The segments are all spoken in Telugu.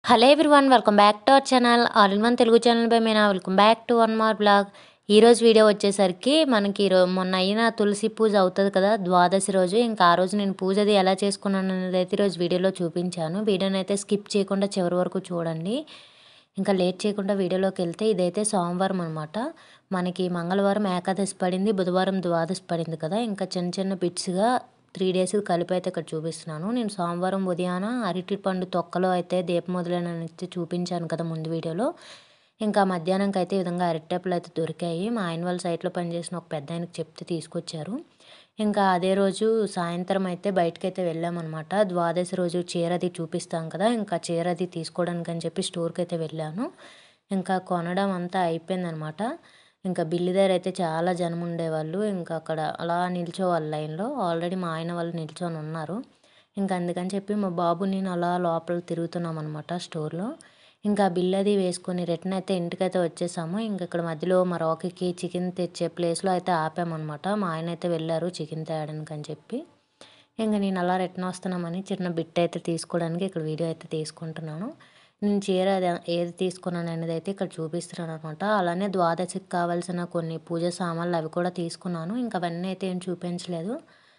hello everyone welcome back to our channel all in one Telugu channel by Meena welcome back to one more blog ఈరోజు వీడియో వచ్చేసరికి మనకి ఈరో మొన్న అయిన తులసి పూజ అవుతుంది కదా ద్వాదశి రోజు ఇంకా ఆ రోజు నేను పూజ అది ఎలా చేసుకున్నాను అనేది అయితే ఈరోజు వీడియోలో చూపించాను వీడియోని అయితే స్కిప్ చేయకుండా చివరి వరకు చూడండి ఇంకా లేట్ చేయకుండా వీడియోలోకి వెళ్తే ఇదైతే సోమవారం అనమాట మనకి మంగళవారం ఏకాదశి పడింది బుధవారం ద్వాదశి పడింది కదా ఇంకా చిన్న చిన్న బిట్స్గా త్రీ డేస్ కలిపి అయితే ఇక్కడ చూపిస్తున్నాను నేను సోమవారం ఉదయాన అరటి పండు తొక్కలో అయితే దీపం మొదలైన చూపించాను కదా ముందు వీడియోలో ఇంకా మధ్యాహ్నంకి అయితే ఈ విధంగా అరటిటప్పులు అయితే దొరికాయి మా ఆయన వాళ్ళ సైట్లో పనిచేసిన ఒక పెద్ద ఆయనకి చెప్తే తీసుకొచ్చారు ఇంకా అదే రోజు సాయంత్రం అయితే బయటకైతే వెళ్ళామన్నమాట ద్వాదశి రోజు చీర అది చూపిస్తాం కదా ఇంకా చీర అది తీసుకోవడానికి అని చెప్పి స్టోర్కి అయితే వెళ్ళాను ఇంకా కొనడం అంతా అయిపోయిందనమాట ఇంకా బిల్లు దగ్గర అయితే చాలా జనం ఉండేవాళ్ళు ఇంకా అక్కడ అలా నిల్చోవాలి లైన్లో ఆల్రెడీ మా ఆయన వాళ్ళు నిల్చొని ఉన్నారు ఇంకా అందుకని చెప్పి మా బాబు నేను అలా లోపల తిరుగుతున్నాం అనమాట స్టోర్లో ఇంకా బిల్ అది వేసుకొని రిటర్న్ అయితే ఇంటికైతే వచ్చేసాము ఇంకా ఇక్కడ మధ్యలో మా రాకీకి చికెన్ తెచ్చే ప్లేస్లో అయితే ఆపామన్నమాట మా ఆయన అయితే వెళ్ళారు చికెన్ తేయడానికి అని చెప్పి ఇంకా నేను అలా రిటర్న్ వస్తున్నామని చిన్న బిట్ అయితే తీసుకోవడానికి ఇక్కడ వీడియో అయితే తీసుకుంటున్నాను నేను చీర అది ఏది తీసుకున్నాను అనేది అయితే ఇక్కడ చూపిస్తున్నాను అనమాట అలానే ద్వాదశికి కావాల్సిన కొన్ని పూజ సామాన్లు అవి కూడా తీసుకున్నాను ఇంకా అవన్నీ అయితే ఏం చూపించలేదు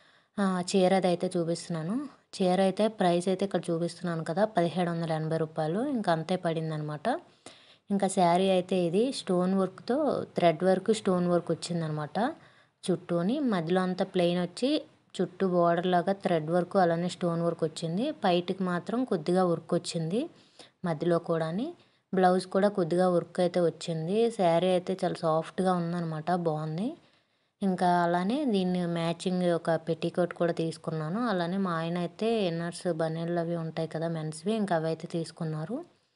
చీర అది అయితే చూపిస్తున్నాను చీర అయితే ప్రైస్ అయితే ఇక్కడ చూపిస్తున్నాను కదా పదిహేడు వందల ఎనభై రూపాయలు ఇంకా అంతే పడింది అనమాట ఇంకా శారీ అయితే ఇది స్టోన్ వర్క్తో థ్రెడ్ వర్క్ స్టోన్ వర్క్ వచ్చిందనమాట చుట్టూని మధ్యలో అంతా ప్లెయిన్ వచ్చి చుట్టూ బార్డర్ లాగా థ్రెడ్ వర్క్ అలానే స్టోన్ వర్క్ వచ్చింది పైటికి మాత్రం కొద్దిగా వర్క్ వచ్చింది మధ్యలో కూడాని బ్లౌజ్ కూడా కొద్దిగా వర్క్ అయితే వచ్చింది శారీ అయితే చాలా సాఫ్ట్గా ఉందన్నమాట బాగుంది ఇంకా అలానే దీన్ని మ్యాచింగ్ ఒక పెట్టికోట్ కూడా తీసుకున్నాను అలానే మా ఆయన అయితే ఇన్నర్స్ బనీళ్ళు అవి ఉంటాయి కదా మెన్స్వి ఇంకా అవి అయితే తీసుకున్నారు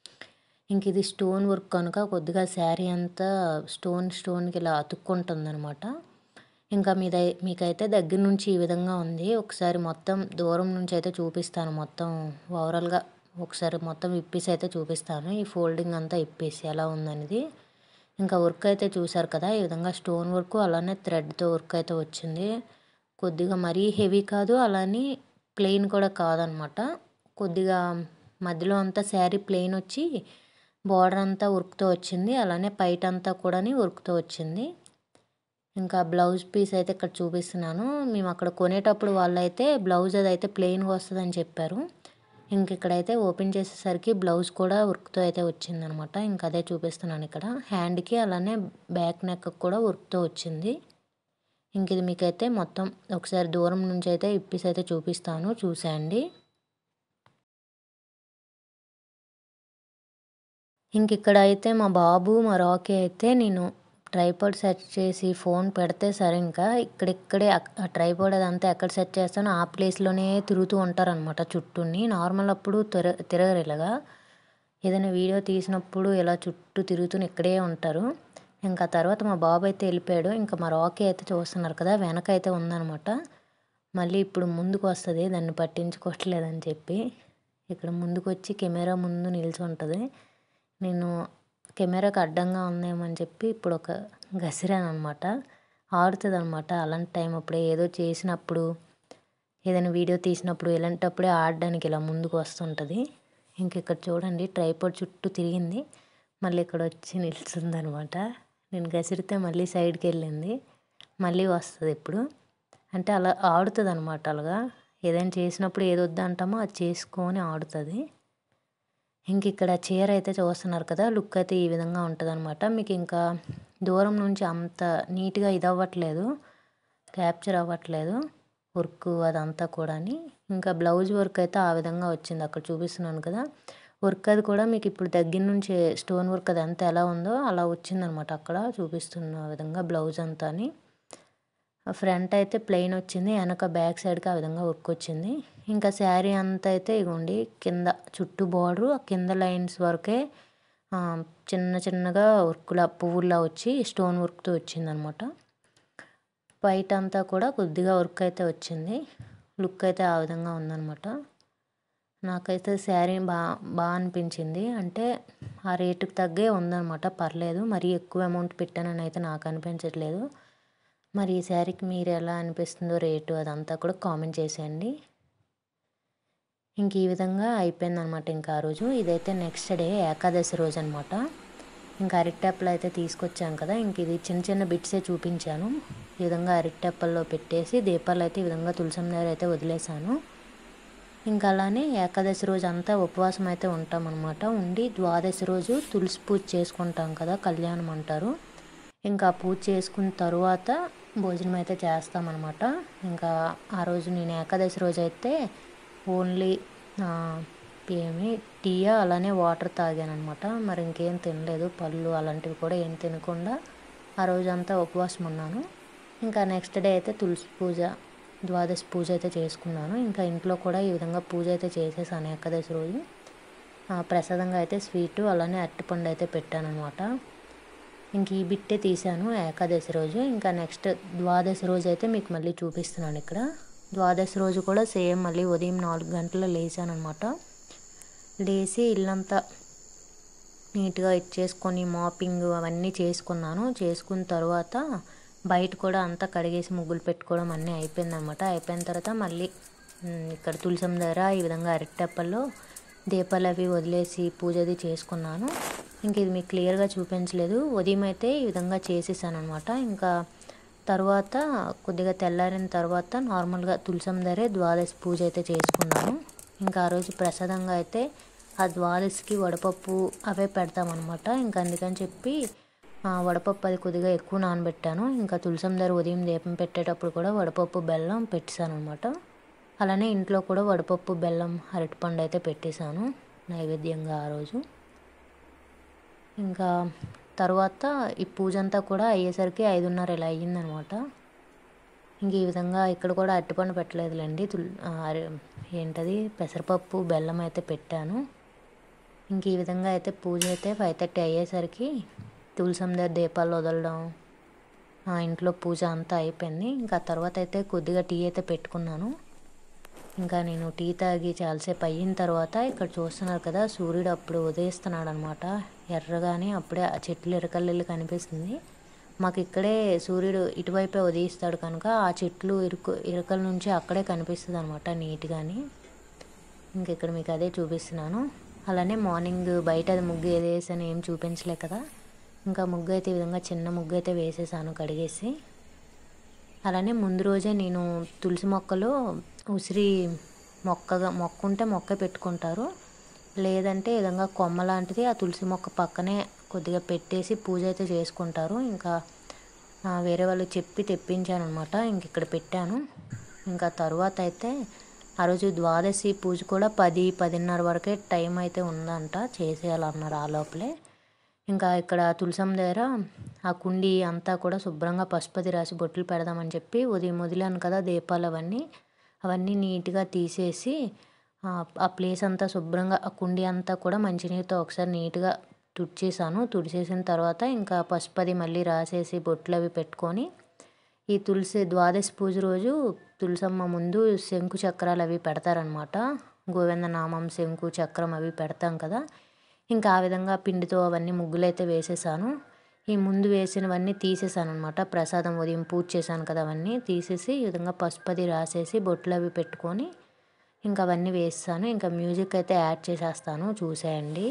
ఇంక ఇది స్టోన్ వర్క్ కనుక కొద్దిగా శారీ అంతా స్టోన్ స్టోన్కి ఇలా అతుక్కుంటుంది అనమాట ఇంకా మీద మీకైతే దగ్గర నుంచి ఈ విధంగా ఉంది ఒకసారి మొత్తం దూరం నుంచి అయితే చూపిస్తాను మొత్తం ఓవరాల్గా ఒకసారి మొత్తం ఇప్పేసి అయితే చూపిస్తాను ఈ ఫోల్డింగ్ అంతా ఇప్పేసి ఎలా ఉందనేది ఇంకా వర్క్ అయితే చూసారు కదా ఈ విధంగా స్టోన్ వర్క్ అలానే థ్రెడ్తో వర్క్ అయితే వచ్చింది కొద్దిగా మరీ హెవీ కాదు అలానే ప్లెయిన్ కూడా కాదనమాట కొద్దిగా మధ్యలో అంతా శారీ ప్లెయిన్ వచ్చి బార్డర్ అంతా వర్క్తో వచ్చింది అలానే పైట అంతా కూడా వర్క్తో వచ్చింది ఇంకా బ్లౌజ్ పీస్ అయితే ఇక్కడ చూపిస్తున్నాను మేము అక్కడ కొనేటప్పుడు వాళ్ళైతే బ్లౌజ్ అది అయితే ప్లెయిన్గా వస్తుందని చెప్పారు ఇంక ఇక్కడైతే ఓపెన్ చేసేసరికి బ్లౌజ్ కూడా వర్క్తో అయితే వచ్చిందనమాట ఇంకా అదే చూపిస్తున్నాను ఇక్కడ హ్యాండ్కి అలానే బ్యాక్ నెక్ కూడా వర్క్తో వచ్చింది ఇంక ఇది మీకైతే మొత్తం ఒకసారి దూరం నుంచి అయితే ఇప్పేసి అయితే చూపిస్తాను చూసేయండి ఇంక ఇక్కడ అయితే మా బాబు మా రాకీ అయితే నేను ట్రైపాడ్ సెట్ చేసి ఫోన్ పెడితే సరే ఇంకా ఇక్కడిక్కడే ఆ ట్రైపాడ్ అదంతా ఎక్కడ సెట్ చేస్తానో ఆ ప్లేస్లోనే తిరుగుతూ ఉంటారనమాట చుట్టూని నార్మల్ అప్పుడు తిర తిరగరు ఇలాగా ఏదైనా వీడియో తీసినప్పుడు ఇలా చుట్టూ తిరుగుతూ ఇక్కడే ఉంటారు ఇంకా తర్వాత మా బాబు అయితే వెళ్ళిపోయాడు ఇంకా మా రాకీ అయితే చూస్తున్నారు కదా వెనక అయితే ఉందనమాట మళ్ళీ ఇప్పుడు ముందుకు వస్తుంది దాన్ని పట్టించుకోవట్లేదని చెప్పి ఇక్కడ ముందుకు వచ్చి కెమెరా ముందు నిలిచి ఉంటుంది నేను కెమెరాకి అడ్డంగా ఉందేమని చెప్పి ఇప్పుడు ఒక గసిరాను అనమాట ఆడుతుంది అనమాట అలాంటి టైం అప్పుడే ఏదో చేసినప్పుడు ఏదైనా వీడియో తీసినప్పుడు ఇలాంటప్పుడే ఆడడానికి ఇలా ముందుకు వస్తుంటుంది ఇంక ఇక్కడ చూడండి ట్రైపాడ్ చుట్టూ తిరిగింది మళ్ళీ ఇక్కడ వచ్చి నిలుస్తుంది అనమాట నేను గసిరితే మళ్ళీ సైడ్కి వెళ్ళింది మళ్ళీ వస్తుంది ఇప్పుడు అంటే అలా ఆడుతుంది అనమాట అలాగా ఏదైనా చేసినప్పుడు ఏది వద్దంటామో అది చేసుకొని ఆడుతుంది ఇంక ఇక్కడ చీర అయితే చూస్తున్నారు కదా లుక్ అయితే ఈ విధంగా ఉంటుంది అనమాట మీకు ఇంకా దూరం నుంచి అంత నీట్గా ఇది అవ్వట్లేదు క్యాప్చర్ అవ్వట్లేదు వర్క్ అదంతా కూడా ఇంకా బ్లౌజ్ వర్క్ అయితే ఆ విధంగా వచ్చింది అక్కడ చూపిస్తున్నాను కదా వర్క్ అది కూడా మీకు ఇప్పుడు దగ్గర నుంచి స్టోన్ వర్క్ అది అంతా ఎలా ఉందో అలా వచ్చిందనమాట అక్కడ చూపిస్తున్న విధంగా బ్లౌజ్ అంతా అని ఫ్రంట్ అయితే ప్లెయిన్ వచ్చింది వెనక బ్యాక్ సైడ్కి ఆ విధంగా వర్క్ వచ్చింది ఇంకా శారీ అంతా అయితే ఇగోండి కింద చుట్టూ బార్డరు కింద లైన్స్ వరకే చిన్న చిన్నగా వర్క్లా పువ్వులా వచ్చి స్టోన్ వర్క్తో వచ్చిందనమాట బయట అంతా కూడా కొద్దిగా వర్క్ అయితే వచ్చింది లుక్ అయితే ఆ విధంగా ఉందనమాట నాకైతే శారీ బా బాగా అనిపించింది అంటే ఆ రేటుకి తగ్గే ఉందనమాట పర్లేదు మరీ ఎక్కువ అమౌంట్ పెట్టానని అయితే నాకు అనిపించట్లేదు మరి ఈ శారీకి మీరు ఎలా అనిపిస్తుందో రేటు అదంతా కూడా కామెంట్ చేసేయండి ఇంక ఈ విధంగా అయిపోయిందనమాట ఇంకా ఆ రోజు ఇదైతే నెక్స్ట్ డే ఏకాదశి రోజు అనమాట ఇంకా అరిటెప్పలు అయితే తీసుకొచ్చాం కదా ఇంక ఇది చిన్న చిన్న బిట్సే చూపించాను ఈ విధంగా అరిటెప్పల్లో పెట్టేసి దీపాలు అయితే ఈ విధంగా తులసం దగ్గర అయితే వదిలేశాను ఇంకా అలానే ఏకాదశి రోజు అంతా ఉపవాసం అయితే ఉంటాం అనమాట ఉండి ద్వాదశి రోజు తులసి పూజ చేసుకుంటాం కదా కళ్యాణం అంటారు ఇంకా పూజ చేసుకున్న తర్వాత భోజనం అయితే చేస్తామన్నమాట ఇంకా ఆ రోజు నేను ఏకాదశి రోజు అయితే ఓన్లీ ఏమి టీయా అలానే వాటర్ తాగాను అనమాట మరి ఇంకేం తినలేదు పళ్ళు అలాంటివి కూడా ఏం తినకుండా ఆ రోజంతా ఉపవాసం ఉన్నాను ఇంకా నెక్స్ట్ డే అయితే తులసి పూజ ద్వాదశి పూజ అయితే చేసుకున్నాను ఇంకా ఇంట్లో కూడా ఈ విధంగా పూజ అయితే చేసేసాను ఏకాదశి రోజు ప్రసాదంగా అయితే స్వీటు అలానే అరటిపండు అయితే పెట్టాను అనమాట ఇంక ఈ బిట్టే తీసాను ఏకాదశి రోజు ఇంకా నెక్స్ట్ ద్వాదశి రోజు అయితే మీకు మళ్ళీ చూపిస్తున్నాను ఇక్కడ ద్వాదశి రోజు కూడా సేమ్ మళ్ళీ ఉదయం నాలుగు గంటల లేచాను అనమాట లేచి ఇల్లంతా నీట్గా ఇచ్చేసుకొని మాపింగ్ అవన్నీ చేసుకున్నాను చేసుకున్న తర్వాత బయట కూడా అంతా కడిగేసి ముగ్గులు పెట్టుకోవడం అన్నీ అయిపోయిందనమాట అయిపోయిన తర్వాత మళ్ళీ ఇక్కడ తులసం దగ్గర ఈ విధంగా అరటిటప్పల్లో దీపాలు అవి వదిలేసి పూజ అది చేసుకున్నాను ఇంక ఇది మీకు క్లియర్గా చూపించలేదు ఉదయం అయితే ఈ విధంగా చేసేసాను అనమాట ఇంకా తర్వాత కొద్దిగా తెల్లారిన తర్వాత నార్మల్గా తులసం దగ్గరే ద్వాదశి పూజ అయితే చేసుకున్నాను ఇంకా ఆ రోజు ప్రసాదంగా అయితే ఆ ద్వాదశికి వడపప్పు అవే పెడతామన్నమాట ఇంకా అందుకని చెప్పి వడపప్పు అది కొద్దిగా ఎక్కువ నానబెట్టాను ఇంకా తులసం దగ్గర ఉదయం దీపం పెట్టేటప్పుడు కూడా వడపప్పు బెల్లం పెట్టేశాను అనమాట అలానే ఇంట్లో కూడా వడపప్పు బెల్లం అరటిపండు అయితే పెట్టేశాను నైవేద్యంగా ఆ రోజు ఇంకా తర్వాత ఈ పూజ అంతా కూడా అయ్యేసరికి ఐదున్నర ఇలా అయ్యిందనమాట ఇంక ఈ విధంగా ఇక్కడ కూడా అరటిపండు పెట్టలేదులేండి తుల్ ఏంటది పెసరపప్పు బెల్లం అయితే పెట్టాను ఇంక ఈ విధంగా అయితే పూజ అయితే ఫైవ్ థర్టీ అయ్యేసరికి తులసం దగ్గర దీపాలు వదలడం ఇంట్లో పూజ అంతా అయిపోయింది ఇంకా తర్వాత అయితే కొద్దిగా టీ అయితే పెట్టుకున్నాను ఇంకా నేను టీ తాగి చాలాసేపు అయిన తర్వాత ఇక్కడ చూస్తున్నారు కదా సూర్యుడు అప్పుడు ఉదయిస్తున్నాడు అనమాట ఎర్రగానే అప్పుడే ఆ చెట్లు ఎరకల్లెల్లి కనిపిస్తుంది మాకు ఇక్కడే సూర్యుడు ఇటువైపే ఉదయిస్తాడు కనుక ఆ చెట్లు ఇరుకు ఇరకల నుంచి అక్కడే కనిపిస్తుంది అనమాట నీట్గాని ఇంక ఇక్కడ మీకు అదే చూపిస్తున్నాను అలానే మార్నింగ్ బయట అది ముగ్గు ఏది వేసాను ఏం చూపించలే కదా ఇంకా ముగ్గు అయితే ఈ విధంగా చిన్న ముగ్గు అయితే వేసేసాను కడిగేసి అలానే ముందు రోజే నేను తులసి మొక్కలో ఉసిరి మొక్కగా మొక్క ఉంటే మొక్క పెట్టుకుంటారు లేదంటే ఈ విధంగా కొమ్మ లాంటిది ఆ తులసి మొక్క పక్కనే కొద్దిగా పెట్టేసి పూజ అయితే చేసుకుంటారు ఇంకా వేరే వాళ్ళు చెప్పి తెప్పించాను అనమాట ఇంక ఇక్కడ పెట్టాను ఇంకా తర్వాత అయితే ఆ రోజు ద్వాదశి పూజ కూడా పది పదిన్నర వరకే టైం అయితే ఉందంట చేసేయాలన్నారు ఆ లోపలే ఇంకా ఇక్కడ తులసం దగ్గర ఆ కుండి అంతా కూడా శుభ్రంగా పసుపతి రాసి బొట్లు పెడదామని చెప్పి ఉదయం వదిలాను కదా దీపాలు అవన్నీ అవన్నీ నీట్గా తీసేసి ఆ ప్లేస్ అంతా శుభ్రంగా ఆ కుండి అంతా కూడా మంచినీటితో ఒకసారి నీట్గా తుడిచేసాను తుడిచేసిన తర్వాత ఇంకా పసుపది మళ్ళీ రాసేసి బొట్లు అవి పెట్టుకొని ఈ తులసి ద్వాదశి పూజ రోజు తులసమ్మ ముందు శంకు చక్రాలు అవి పెడతారనమాట గోవింద నామం శంకు చక్రం అవి పెడతాం కదా ఇంకా ఆ విధంగా పిండితో అవన్నీ ముగ్గులు అయితే వేసేసాను ఈ ముందు వేసినవన్నీ తీసేసాను అనమాట ప్రసాదం ఉదయం పూజ చేశాను కదా అవన్నీ తీసేసి ఈ విధంగా పసుపది రాసేసి బొట్లు అవి పెట్టుకొని ఇంకా అవన్నీ వేస్తాను ఇంకా మ్యూజిక్ అయితే యాడ్ చేసేస్తాను చూసేయండి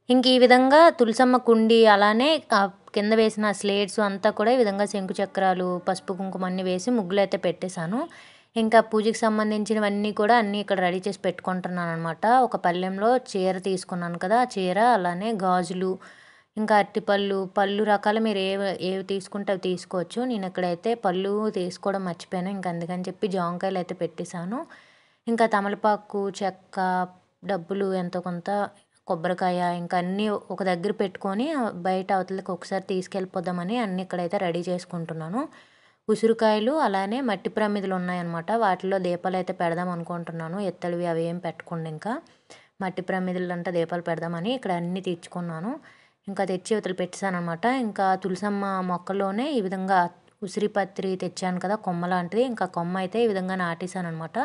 ఇంక ఈ విధంగా తులసమ్మ కుండి అలానే ఆ కింద వేసిన స్లేట్స్ అంతా కూడా ఈ విధంగా శంకు చక్రాలు పసుపు కుంకుమ అన్నీ వేసి ముగ్గులు అయితే పెట్టేశాను ఇంకా పూజకి సంబంధించినవన్నీ కూడా అన్నీ ఇక్కడ రెడీ చేసి పెట్టుకుంటున్నాను అనమాట ఒక పళ్ళెంలో చీర తీసుకున్నాను కదా ఆ చీర అలానే గాజులు ఇంకా అరటిపళ్ళు పళ్ళు రకాలు మీరు ఏ ఏవి తీసుకుంటే అవి తీసుకోవచ్చు నేను ఇక్కడైతే పళ్ళు తీసుకోవడం మర్చిపోయాను ఇంకా అందుకని చెప్పి జాంకాయలు అయితే పెట్టేశాను ఇంకా తమలపాకు చెక్క డబ్బులు ఎంతో కొంత కొబ్బరికాయ ఇంకా అన్నీ ఒక దగ్గర పెట్టుకొని బయట అవతలకి ఒకసారి తీసుకెళ్ళిపోదామని అన్నీ ఇక్కడైతే రెడీ చేసుకుంటున్నాను ఉసిరికాయలు అలానే మట్టి ప్రమిదలు ఉన్నాయన్నమాట వాటిలో దీపాలు అయితే పెడదాం అనుకుంటున్నాను ఎత్తడివి అవి ఏం పెట్టకుండా ఇంకా మట్టి ప్రమిదలు అంటే దీపాలు పెడదామని ఇక్కడ అన్నీ తెచ్చుకున్నాను ఇంకా తెచ్చి అవతలు పెట్టేశాను అనమాట ఇంకా తులసమ్మ మొక్కలోనే ఈ విధంగా ఉసిరిపత్రి తెచ్చాను కదా కొమ్మ లాంటిది ఇంకా కొమ్మ అయితే ఈ విధంగా నాటేశాను అనమాట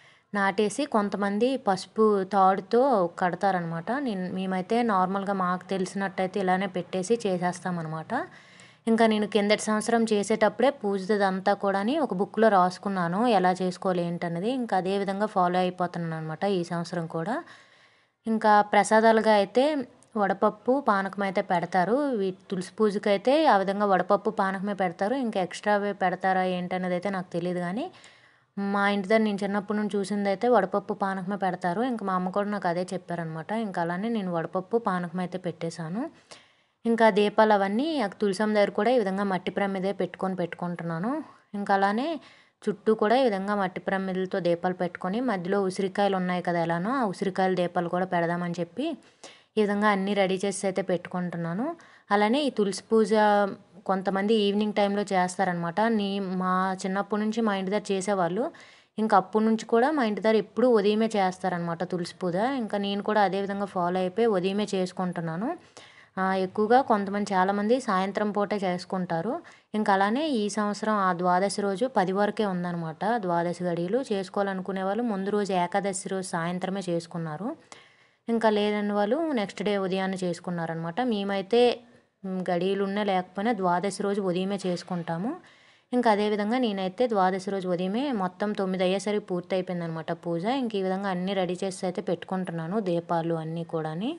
నాటేసి కొంతమంది పసుపు తాడుతో కడతారనమాట నేను మేమైతే నార్మల్గా మాకు తెలిసినట్టయితే ఇలానే పెట్టేసి చేసేస్తామన్నమాట ఇంకా నేను కిందటి సంవత్సరం చేసేటప్పుడే పూజదంతా కూడా ఒక బుక్లో రాసుకున్నాను ఎలా చేసుకోవాలి ఏంటనేది ఇంకా అదే విధంగా ఫాలో అయిపోతున్నాను అనమాట ఈ సంవత్సరం కూడా ఇంకా ప్రసాదాలుగా అయితే వడపప్పు పానకం అయితే పెడతారు వీ తులసి పూజకి అయితే ఆ విధంగా వడపప్పు పానకమే పెడతారు ఇంకా ఎక్స్ట్రావే పెడతారా ఏంటనేది అయితే నాకు తెలియదు కానీ మా ఇంటి దగ్గర నేను చిన్నప్పటి నుంచి చూసింది అయితే వడపప్పు పానకమే పెడతారు ఇంకా మా అమ్మ కూడా నాకు అదే చెప్పారనమాట ఇంకా అలానే నేను వడపప్పు పానకం అయితే పెట్టేశాను ఇంకా దీపాలు అవన్నీ తులసం దగ్గర కూడా ఈ విధంగా మట్టి ప్రమిదే పెట్టుకొని పెట్టుకుంటున్నాను ఇంకా అలానే చుట్టూ కూడా ఈ విధంగా మట్టి ప్రమిదలతో దీపాలు పెట్టుకొని మధ్యలో ఉసిరికాయలు ఉన్నాయి కదా ఎలానో ఆ ఉసిరికాయల దీపాలు కూడా పెడదామని చెప్పి ఈ విధంగా అన్నీ రెడీ చేసి అయితే పెట్టుకుంటున్నాను అలానే ఈ తులసి పూజ కొంతమంది ఈవినింగ్ టైంలో చేస్తారనమాట నీ మా చిన్నప్పటి నుంచి మా ఇంటి దగ్గర చేసేవాళ్ళు ఇంకా అప్పటి నుంచి కూడా మా ఇంటి దగ్గర ఎప్పుడూ ఉదయమే చేస్తారనమాట తులసి పూజ ఇంకా నేను కూడా అదే విధంగా ఫాలో అయిపోయి ఉదయమే చేసుకుంటున్నాను ఎక్కువగా కొంతమంది చాలామంది సాయంత్రం పూటే చేసుకుంటారు ఇంకా అలానే ఈ సంవత్సరం ఆ ద్వాదశి రోజు పది వరకే ఉందన్నమాట ద్వాదశి గడియలు చేసుకోవాలనుకునే వాళ్ళు ముందు రోజు ఏకాదశి రోజు సాయంత్రమే చేసుకున్నారు ఇంకా లేదని వాళ్ళు నెక్స్ట్ డే ఉదయాన్నే చేసుకున్నారనమాట మేమైతే గడియలు ఉన్నా లేకపోయినా ద్వాదశి రోజు ఉదయమే చేసుకుంటాము ఇంకా అదేవిధంగా నేనైతే ద్వాదశి రోజు ఉదయమే మొత్తం తొమ్మిది అయ్యేసరికి పూర్తి అయిపోయిందనమాట పూజ ఇంక ఈ విధంగా అన్నీ రెడీ చేసి అయితే పెట్టుకుంటున్నాను దీపాలు అన్నీ కూడాని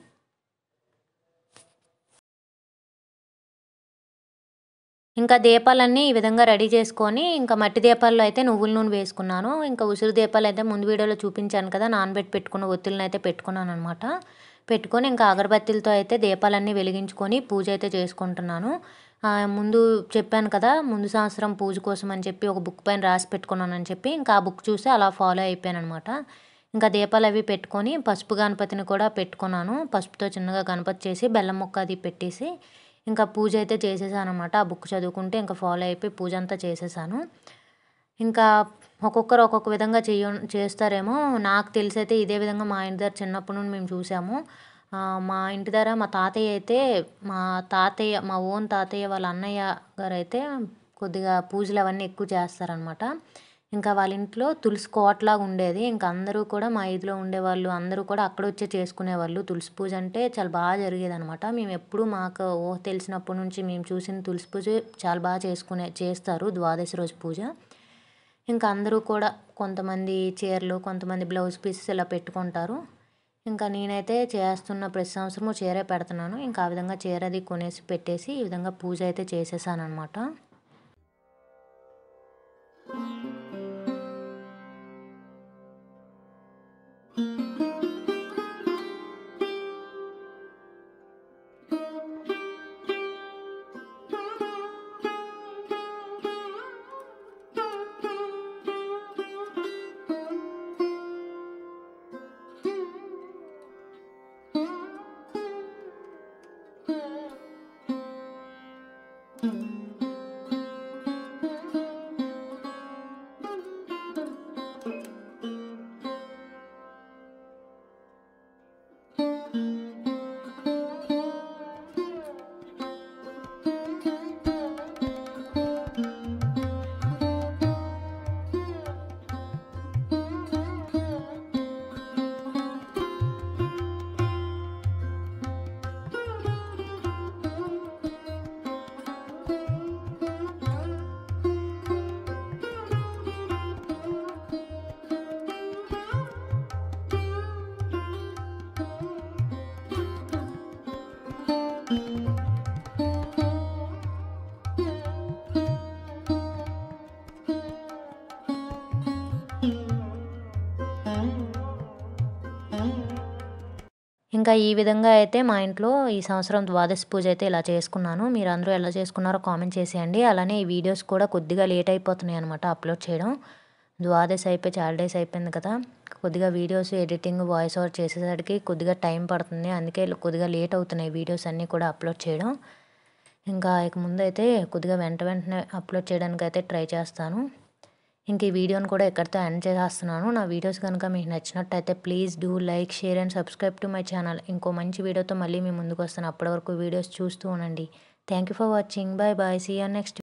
ఇంకా దీపాలన్నీ ఈ విధంగా రెడీ చేసుకొని ఇంకా మట్టి దీపాల్లో అయితే నువ్వుల నూనె వేసుకున్నాను ఇంకా ఉసిరి దీపాలు అయితే ముందు వీడియోలో చూపించాను కదా నానబెట్టి పెట్టుకున్న ఒత్తులను అయితే పెట్టుకున్నాను అనమాట పెట్టుకొని ఇంకా అగరబత్తీలతో అయితే దీపాలన్నీ వెలిగించుకొని పూజ అయితే చేసుకుంటున్నాను ముందు చెప్పాను కదా ముందు సంవత్సరం పూజ కోసం అని చెప్పి ఒక బుక్ పైన రాసి పెట్టుకున్నానని చెప్పి ఇంకా ఆ బుక్ చూసి అలా ఫాలో అయిపోయాను అనమాట ఇంకా దీపాలు అవి పెట్టుకొని పసుపు గణపతిని కూడా పెట్టుకున్నాను పసుపుతో చిన్నగా గణపతి చేసి బెల్లం ముక్క అది పెట్టేసి ఇంకా పూజ అయితే చేసేసాను అనమాట ఆ బుక్ చదువుకుంటే ఇంకా ఫాలో అయిపోయి పూజ అంతా చేసేసాను ఇంకా ఒక్కొక్కరు ఒక్కొక్క విధంగా చేయ చేస్తారేమో నాకు తెలిసి అయితే ఇదే విధంగా మా ఇంటి దగ్గర చిన్నప్పటి నుండి మేము చూసాము మా ఇంటి దగ్గర మా తాతయ్య అయితే మా తాతయ్య మా ఓన్ తాతయ్య వాళ్ళ అన్నయ్య గారు అయితే కొద్దిగా పూజలు అవన్నీ ఎక్కువ చేస్తారనమాట ఇంకా వాళ్ళ ఇంట్లో తులసి కోటలాగా ఉండేది ఇంకా అందరూ కూడా మా ఇదిలో ఉండేవాళ్ళు అందరూ కూడా అక్కడ వచ్చే చేసుకునేవాళ్ళు తులసి పూజ అంటే చాలా బాగా జరిగేది అనమాట మేము ఎప్పుడు మాకు ఊహ తెలిసినప్పటి నుంచి మేము చూసిన తులసి పూజ చాలా బాగా చేసుకునే చేస్తారు ద్వాదశి రోజు పూజ ఇంకా అందరూ కూడా కొంతమంది చీరలు కొంతమంది బ్లౌజ్ పీసెస్ ఇలా పెట్టుకుంటారు ఇంకా నేనైతే చేస్తున్న ప్రతి సంవత్సరము చీరే పెడుతున్నాను ఇంకా ఆ విధంగా చీర అది కొనేసి పెట్టేసి ఈ విధంగా పూజ అయితే చేసేసాను అనమాట ఇంకా ఈ విధంగా అయితే మా ఇంట్లో ఈ సంవత్సరం ద్వాదశి పూజ అయితే ఇలా చేసుకున్నాను మీరు అందరూ ఎలా చేసుకున్నారో కామెంట్ చేసేయండి అలానే ఈ వీడియోస్ కూడా కొద్దిగా లేట్ అయిపోతున్నాయి అనమాట అప్లోడ్ చేయడం ద్వాదశి అయిపోయి చాలా డేస్ అయిపోయింది కదా కొద్దిగా వీడియోస్ ఎడిటింగ్ వాయిస్ ఓవర్ చేసేసరికి కొద్దిగా టైం పడుతుంది అందుకే కొద్దిగా లేట్ అవుతున్నాయి వీడియోస్ అన్నీ కూడా అప్లోడ్ చేయడం ఇంకా ఇక ముందు అయితే కొద్దిగా వెంట వెంటనే అప్లోడ్ చేయడానికి అయితే ట్రై చేస్తాను ఇంక ఈ వీడియోని కూడా ఎక్కడితో ఎండ్ చేసేస్తున్నాను నా వీడియోస్ కనుక మీకు నచ్చినట్టయితే please do like share and subscribe to my channel ఇంకో మంచి వీడియోతో మళ్ళీ మీ ముందుకు వస్తాను అప్పటి వరకు వీడియోస్ చూస్తూ ఉండండి thank you for watching bye bye see ya next